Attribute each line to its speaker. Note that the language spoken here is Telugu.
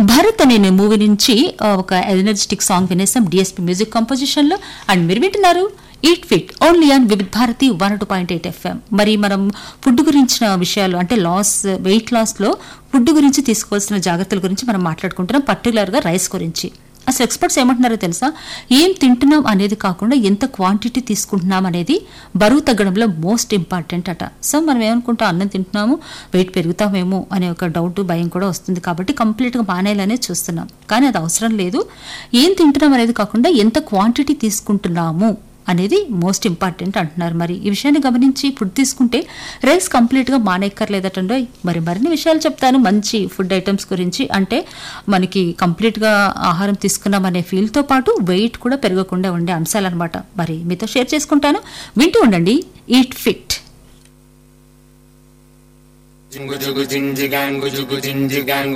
Speaker 1: భరత్ అనే మూవీ నుంచి ఆ, ఒక ఎనర్జెటిక్ సాంగ్ వినేసాం డిఎస్పీ మ్యూజిక్ కంపోజిషన్ లో అండ్ మీరు వింటున్నారు eat fit only on Vividh Bharati one two point eight FM మరి మనం ఫుడ్ గురించిన విషయాలు అంటే లాస్ వెయిట్ లాస్ లో ఫుడ్ గురించి తీసుకోవాల్సిన జాగ్రత్తల గురించి మనం మాట్లాడుకుంటున్నాం పర్టికులర్ గా రైస్ గురించి అసలు ఎక్స్పర్ట్స్ ఏమంటున్నారో తెలుసా ఏం తింటున్నాం అనేది కాకుండా ఎంత క్వాంటిటీ తీసుకుంటున్నాం అనేది బరువు తగ్గడంలో మోస్ట్ ఇంపార్టెంట్ అట సో మనం ఏమనుకుంటాం అన్నం తింటున్నాము వెయిట్ పెరుగుతామేమో అనే ఒక డౌట్ భయం కూడా వస్తుంది కాబట్టి కంప్లీట్గా మానేయాలనే చూస్తున్నాం కానీ అది అవసరం లేదు ఏం తింటున్నాం అనేది కాకుండా ఎంత క్వాంటిటీ తీసుకుంటున్నాము అనేది మోస్ట్ ఇంపార్టెంట్ అంటున్నారు మరి ఈ విషయాన్ని గమనించి ఫుడ్ తీసుకుంటే రైస్ కంప్లీట్గా మానేక్కర్లేదటండో మరి మరిన్ని విషయాలు చెప్తాను మంచి ఫుడ్ ఐటమ్స్ గురించి అంటే మనకి కంప్లీట్గా ఆహారం తీసుకున్నాం అనే ఫీల్తో పాటు వెయిట్ కూడా పెరగకుండా ఉండే అంశాలన్నమాట మరి మీతో షేర్ చేసుకుంటాను వింటూ ఉండండి eat fit
Speaker 2: Jingu jugu jinjigang, jugu jinjigang.